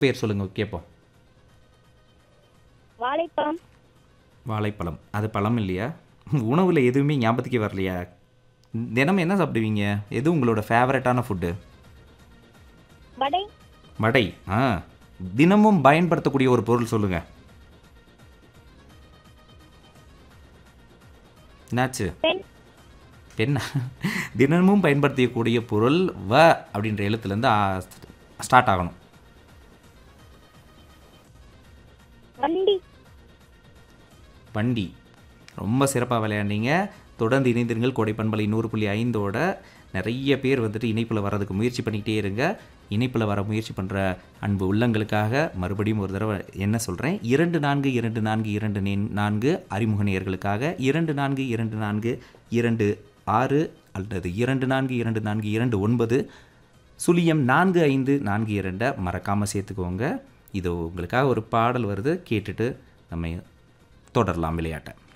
பேர் சொல்லுங்க கேட்போம் வாழைப்பழம் வாழைப்பழம் அது பழம் இல்லையா உணவில் எதுவுமே ஞாபகத்துக்கே வரலையா தினமும் என்ன சாப்பிடுவீங்க எது உங்களோட ஃபேவரட்டான ஃபுட்டு வடை வடை ஆ தினமும் பயன்படுத்தக்கூடிய ஒரு பொருள் சொல்லுங்க என்னாச்சு பெண் பெண்ணா தினமும் பயன்படுத்தக்கூடிய பொருள் வ அப்படின்ற எழுத்துலேருந்து ஸ்டார்ட் ஆகணும் வண்டி வண்டி ரொம்ப சிறப்பாக விளையாண்டீங்க தொடர்ந்து இணைந்திருங்கள் கோடை பண்பலை நூறு புள்ளி ஐந்தோட நிறைய பேர் வந்துட்டு இணைப்பில் வர்றதுக்கு முயற்சி பண்ணிக்கிட்டே இருங்க இணைப்பில் வர முயற்சி பண்ணுற அன்பு உள்ளங்களுக்காக மறுபடியும் ஒரு தடவை என்ன சொல்கிறேன் இரண்டு நான்கு இரண்டு நான்கு இரண்டு நே- நான்கு அறிமுக நேயர்களுக்காக இரண்டு நான்கு இரண்டு நான்கு இரண்டு ஆறு அல்லது இரண்டு நான்கு இரண்டு நான்கு இரண்டு ஒன்பது சுழியம் நான்கு ஐந்து நான்கு இரண்டை மறக்காமல் சேர்த்துக்கோங்க இது உங்களுக்காக ஒரு பாடல் வருது கேட்டுட்டு நம்ம தொடரலாம் விளையாட்டை